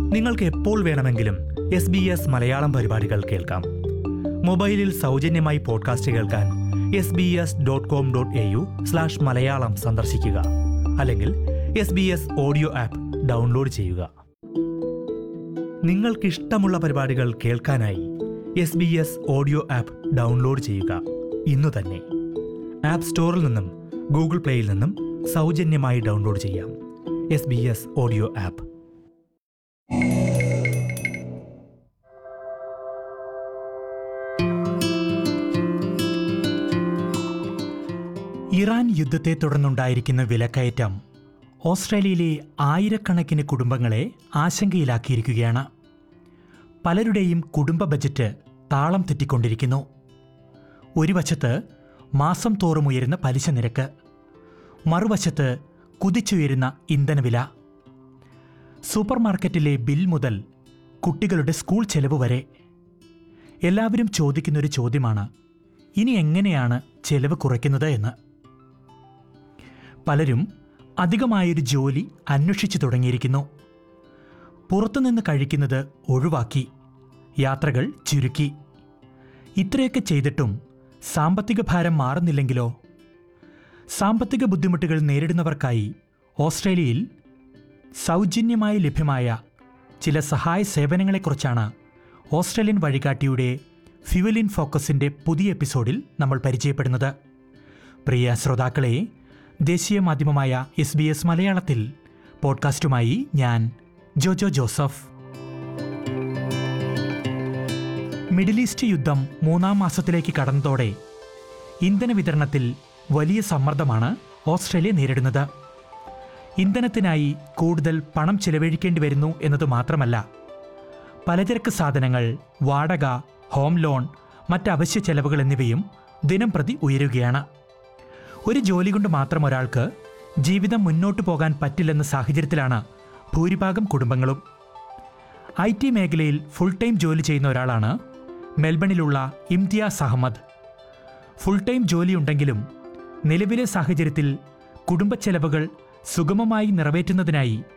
നിങ്ങൾക്ക് എപ്പോൾ വേണമെങ്കിലും എസ് ബി എസ് മലയാളം പരിപാടികൾ കേൾക്കാം മൊബൈലിൽ സൗജന്യമായി പോഡ്കാസ്റ്റ് കേൾക്കാൻ S B S dot com dot A U slash Malayalam സന്ദർശിക്കുക അല്ലെങ്കിൽ S B S audio app download ചെയ്യുക നിങ്ങൾക്കിഷ്ടമുള്ള പരിപാടികൾ കേൾക്കാനായി S B S audio app download ചെയ്യുക ഇന്നു തന്നെ ആപ്പ് സ്റ്റോറിൽ നിന്നും ഗൂഗിൾ പ്ലേയിൽ നിന്നും സൗജന്യമായി ഡൗൺലോഡ് ചെയ്യാം S B S audio app Iran യുദ്ധത്തെ തുടർന്നുണ്ടായിരിക്കുന്ന വിലക്കയറ്റം ഓസ്ട്രേലിയയിലെ ആയിരക്കണക്കിന് കുടുംബങ്ങളെ ആശങ്കയിലാക്കിയിരിക്കുകയാണ് പലരുടെയും കുടുംബ ബജറ്റ് താളം തെറ്റിക്കൊണ്ടിരിക്കുന്നു ഒരു വശത്ത് മാസം തോറും ഉയരുന്ന പലിശ നിരക്ക് മറുവശത്ത് കുതിച്ചുയരുന്ന ഇന്ധനവില സൂപ്പർ മാർക്കറ്റിലെ ബിൽ മുതൽ കുട്ടികളുടെ സ്കൂൾ ചെലവ് വരെ എല്ലാവരും ചോദിക്കുന്നൊരു ചോദ്യമാണ് ഇനി എങ്ങനെയാണ് ചെലവ് കുറയ്ക്കുന്നത് എന്ന് പലരും അധികമായൊരു ജോലി അന്വേഷിച്ചു തുടങ്ങിയിരിക്കുന്നു പുറത്തുനിന്ന് കഴിക്കുന്നത് ഒഴിവാക്കി യാത്രകൾ ചുരുക്കി ഇത്രയൊക്കെ ചെയ്തിട്ടും സാമ്പത്തിക ഭാരം മാറുന്നില്ലെങ്കിലോ സാമ്പത്തിക ബുദ്ധിമുട്ടുകൾ നേരിടുന്നവർക്കായി ഓസ്ട്രേലിയയിൽ സൗജന്യമായി ലഭ്യമായ ചില സഹായ സേവനങ്ങളെക്കുറിച്ചാണ് ഓസ്ട്രേലിയൻ വഴികാട്ടിയുടെ ഫ്യുവൽ ഇൻ ഫോക്കസിൻ്റെ പുതിയ എപ്പിസോഡിൽ നമ്മൾ പരിചയപ്പെടുന്നത് പ്രിയ ശ്രോതാക്കളെ ദേശീയ മാധ്യമമായ എസ് ബി എസ് മലയാളത്തിൽ പോഡ്കാസ്റ്റുമായി ഞാൻ ജോജോ ജോസഫ് മിഡിൽ ഈസ്റ്റ് യുദ്ധം മൂന്നാം മാസത്തിലേക്ക് കടന്നതോടെ ഇന്ധന വിതരണത്തിൽ വലിയ സമ്മർദ്ദമാണ് ഓസ്ട്രേലിയ നേരിടുന്നത് ഇന്ധനത്തിനായി കൂടുതൽ പണം ചെലവഴിക്കേണ്ടി വരുന്നു എന്നത് മാത്രമല്ല പലചരക്ക് സാധനങ്ങൾ വാടക ഹോം ലോൺ മറ്റ് അവശ്യ ചെലവുകൾ എന്നിവയും ദിനം പ്രതി ഉയരുകയാണ് ഒരു ജോലി കൊണ്ട് മാത്രം ഒരാൾക്ക് ജീവിതം മുന്നോട്ടു പോകാൻ പറ്റില്ലെന്ന സാഹചര്യത്തിലാണ് ഭൂരിഭാഗം കുടുംബങ്ങളും ഐ ടി മേഖലയിൽ ഫുൾ ടൈം ജോലി ചെയ്യുന്ന ഒരാളാണ് മെൽബണിലുള്ള ഇംതിയാസ് അഹമ്മദ് ഫുൾ ടൈം ജോലിയുണ്ടെങ്കിലും നിലവിലെ സാഹചര്യത്തിൽ കുടുംബ ചെലവുകൾ സുഗമമായി നിറവേറ്റുന്നതിനായി